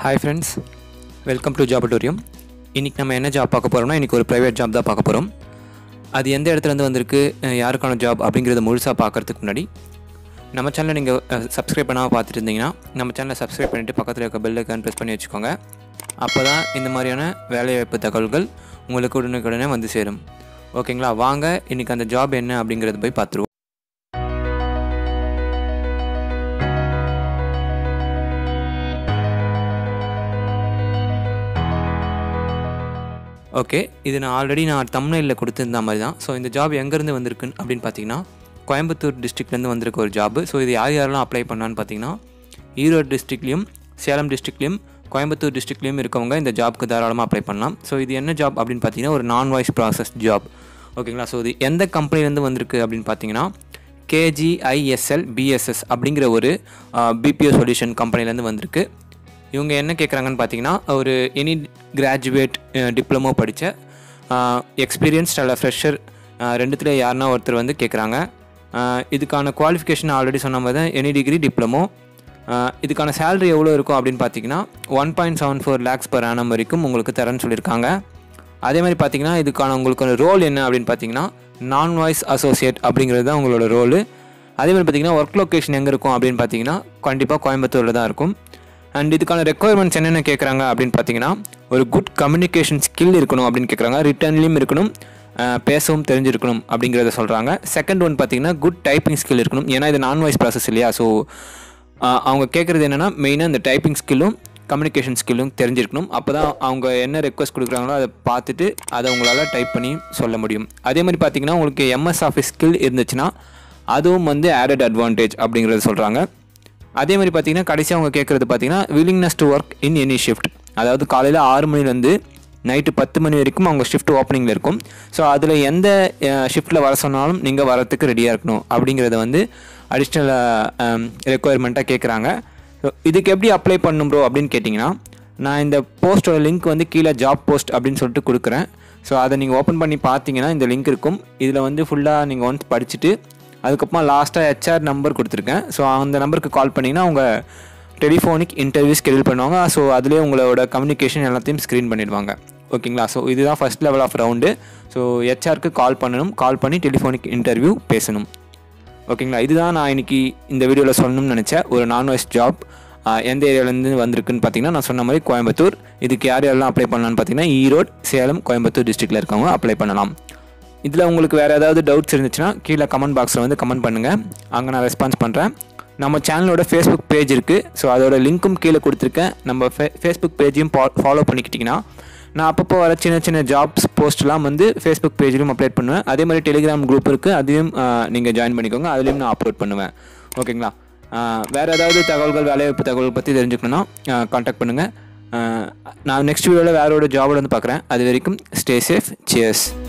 hi friends welcome to ஜாபட்டோரியம் இன்றைக்கி நம்ம என்ன ஜாப் பார்க்க போகிறோம்னா இன்றைக்கி ஒரு ப்ரைவேட் ஜாப் தான் பார்க்க போகிறோம் அது எந்த இடத்துலேருந்து வந்திருக்கு அஹ் யாருக்கான ஜாப் அப்படிங்கிறத முழுசாக பார்க்கறதுக்கு முன்னாடி நம்ம சேனலை நீங்கள் சப்ஸ்கிரைப் பண்ணாமல் பார்த்துட்டு இருந்தீங்கன்னா நம்ம சேனலை சப்ஸ்கிரைப் பண்ணிவிட்டு பக்கத்தில் இருக்க பெல் ஐக்கான் ப்ரெஸ் பண்ணி வச்சுக்கோங்க அப்போ தான் இந்த மாதிரியான வேலைவாய்ப்பு தகவல்கள் உங்களுக்கு உடனுக்குடனே வந்து சேரும் ஓகேங்களா வாங்க இன்றைக்கி அந்த ஜாப் என்ன அப்படிங்கிறத போய் பார்த்துருவோம் ஓகே இது நான் ஆல்ரெடி நான் தமிழ்நிலையில் கொடுத்துருந்த மாதிரி தான் ஸோ இந்த ஜாப் எங்கேருந்து வந்திருக்குன்னு அப்படின்னு பார்த்தீங்கன்னா கோயம்புத்தூர் டிஸ்ட்ரிக்ட்லேருந்து வந்திருக்க ஒரு ஜாப் ஸோ இது யார் யாரெல்லாம் அப்ளை பண்ணான்னு பார்த்தீங்கன்னா ஈரோடு டிஸ்ட்ரிக்ட்லேயும் சேலம் டிஸ்ட்ரிக்ட்லேயும் கோயம்புத்தூர் டிஸ்ட்ரிக்ட்லேயும் இருக்கவங்க இந்த ஜாப்க்கு தாராளமாக அப்ளை பண்ணலாம் ஸோ இது என்ன ஜாப் அப்படின்னு பார்த்தீங்கன்னா ஒரு நான் வாய்ஸ் ப்ராசஸ் ஜாப் ஓகேங்களா ஸோ இது எந்த கம்பெனிலேருந்து வந்திருக்கு அப்படின்னு பார்த்தீங்கன்னா கேஜிஐஎஸ்எல் பிஎஸ்எஸ் அப்படிங்கிற ஒரு பிபிஓ சொல்யூஷன் கம்பெனிலேருந்து வந்திருக்கு இவங்க என்ன கேட்குறாங்கன்னு பார்த்தீங்கன்னா ஒரு எனி கிராஜுவேட் டிப்ளமோ படித்த எக்ஸ்பீரியன்ஸ்ட் அல்ல ஃப்ரெஷர் ரெண்டுத்தில் யாருன்னா ஒருத்தர் வந்து கேட்குறாங்க இதுக்கான குவாலிஃபிகேஷன் ஆல்ரெடி சொன்ன மாதிரி தான் எனி டிகிரி டிப்ளமோ இதுக்கான சேலரி எவ்வளோ இருக்கும் அப்படின்னு பார்த்தீங்கன்னா one point seven four lakhs per annum வரைக்கும் உங்களுக்கு தரேன்னு சொல்லியிருக்காங்க அதே மாதிரி பார்த்தீங்கன்னா இதுக்கான உங்களுக்கு ரோல் என்ன அப்படின்னு பார்த்தீங்கன்னா நான் வாய்ஸ் அசோசியேட் அப்படிங்கிறது தான் உங்களோட ரோலு அதே மாதிரி பார்த்தீங்கன்னா ஒர்க் லொக்கேஷன் எங்கே இருக்கும் அப்படின்னு பார்த்தீங்கன்னா கண்டிப்பாக கோயம்புத்தூரில் தான் இருக்கும் அண்ட் இதுக்கான ரெக்குயர்மெண்ட்ஸ் என்னென்ன கேட்குறாங்க அப்படின்னு பார்த்தீங்கன்னா ஒரு குட் கம்யூனிகேஷன் ஸ்கில் இருக்கணும் அப்படின்னு கேட்குறாங்க ரிட்டர்ன்லேயும் இருக்கணும் அஹ் பேசவும் தெரிஞ்சிருக்கணும் அப்படிங்கிறத சொல்கிறாங்க செகண்ட் ஒன் பார்த்தீங்கன்னா குட் டைப்பிங் ஸ்கில் இருக்கணும் ஏன்னா இது நான் வாய்ஸ் ப்ராசஸ் இல்லையா ஸோ அவங்க கேட்குறது என்னென்னா மெயினாக இந்த டைப்பிங் ஸ்கில்லும் கம்யூனிகேஷன் ஸ்கில்லும் தெரிஞ்சிருக்கணும் அப்போ தான் அவங்க என்ன ரெக்வஸ்ட் கொடுக்குறாங்களோ அதை பார்த்துட்டு அதை உங்களால் டைப் பண்ணி சொல்ல முடியும் அதே மாதிரி பார்த்தீங்கன்னா உங்களுக்கு எம்எஸ் ஆஃபீஸ் ஸ்கில் இருந்துச்சுன்னா அதுவும் வந்து ஆடட் அட்வான்டேஜ் அப்படிங்கிறத சொல்கிறாங்க அதே மாதிரி பார்த்தீங்கன்னா கடைசி அவங்க கேட்குறது பார்த்தீங்கன்னா willingness to work in any shift அதாவது காலையில் ஆறு மணிலேருந்து நைட்டு பத்து மணி வரைக்கும் அவங்க ஷிஃப்ட் ஓப்பனிங்கில் இருக்கும் ஸோ அதில் எந்த ஷிஃப்ட்டில் வர சொன்னாலும் நீங்கள் வரத்துக்கு ரெடியாக இருக்கணும் அப்படிங்கிறத வந்து அடிஷ்னல் ரெக்குயர்மெண்ட்டாக கேட்குறாங்க ஸோ இதுக்கு எப்படி அப்ளை பண்ணும் ப்ரோ அப்படின்னு கேட்டிங்கன்னா நான் இந்த போஸ்ட்டோட லிங்க் வந்து கீழே ஜாப் போஸ்ட் அப்படின்னு சொல்லிட்டு கொடுக்குறேன் ஸோ அதை நீங்கள் ஓப்பன் பண்ணி பார்த்தீங்கன்னா இந்த லிங்க் இருக்கும் இதில் வந்து ஃபுல்லாக நீங்கள் ஒன்ஸ் படிச்சுட்டு அதுக்கப்புறமா லாஸ்ட்டாக ஹெச்ஆர் நம்பர் கொடுத்துருக்கேன் ஸோ அந்த நம்பருக்கு கால் பண்ணிங்கன்னா அவங்க டெலிஃபோனிக் இன்டர்வியூ ஸ்கெடியூல் பண்ணுவாங்க ஸோ அதிலே உங்களோட கம்யூனிகேஷன் எல்லாத்தையும் ஸ்க்ரீன் பண்ணிடுவாங்க ஓகேங்களா ஸோ இதுதான் first level of round so ஹெச்ஆருக்கு கால் பண்ணணும் கால் பண்ணி டெலிஃபோனிக் இன்டர்வியூ பேசணும் ஓகேங்களா இதுதான் நான் இன்னைக்கு இந்த வீடியோவில் சொல்லணும்னு நினச்சேன் ஒரு நான் வாய்ஸ் ஜாப் எந்த ஏரியாவிலேருந்து வந்திருக்குன்னு பார்த்தீங்கன்னா நான் சொன்ன மாதிரி கோயம்புத்தூர் இதுக்கு யார் யாரெல்லாம் அப்ளை பண்ணலான்னு பார்த்தீங்கன்னா ஈரோடு சேலம் கோயம்புத்தூர் டிஸ்ட்ரிக்டில் இருக்கவங்க அப்ளை பண்ணலாம் இதில் உங்களுக்கு வேறு ஏதாவது டவுட்ஸ் இருந்துச்சுன்னா கீழே கமெண்ட் பாக்ஸில் வந்து கமெண்ட் பண்ணுங்கள் அங்கே நான் ரெஸ்பான்ஸ் பண்ணுறேன் நம்ம சேனலோட ஃபேஸ்புக் பேஜ் இருக்குது ஸோ அதோட லிங்க்கும் கீழே கொடுத்துருக்கேன் நம்ம ஃபே ஃபேஸ்புக் பேஜையும் ஃபாலோ பண்ணிக்கிட்டிங்கன்னா நான் அப்பப்போ வர சின்ன சின்ன ஜாப்ஸ் போஸ்ட்லாம் வந்து ஃபேஸ்புக் பேஜ்லையும் அப்லோட் பண்ணுவேன் அதே மாதிரி டெலிகிராம் குரூப் இருக்குது அதையும் நீங்கள் ஜாயின் பண்ணிக்கோங்க அதுலேயும் நான் அப்லோட் பண்ணுவேன் ஓகேங்களா வேறு ஏதாவது தகவல்கள் வேலைவாய்ப்பு தகவல் பற்றி தெரிஞ்சுக்கணுன்னா காண்டாக்ட் பண்ணுங்கள் நான் நெக்ஸ்ட் வீடியோவில் வேறோட ஜாபோட வந்து பார்க்குறேன் அது வரைக்கும் ஸ்டே சேஃப் சியர்ஸ்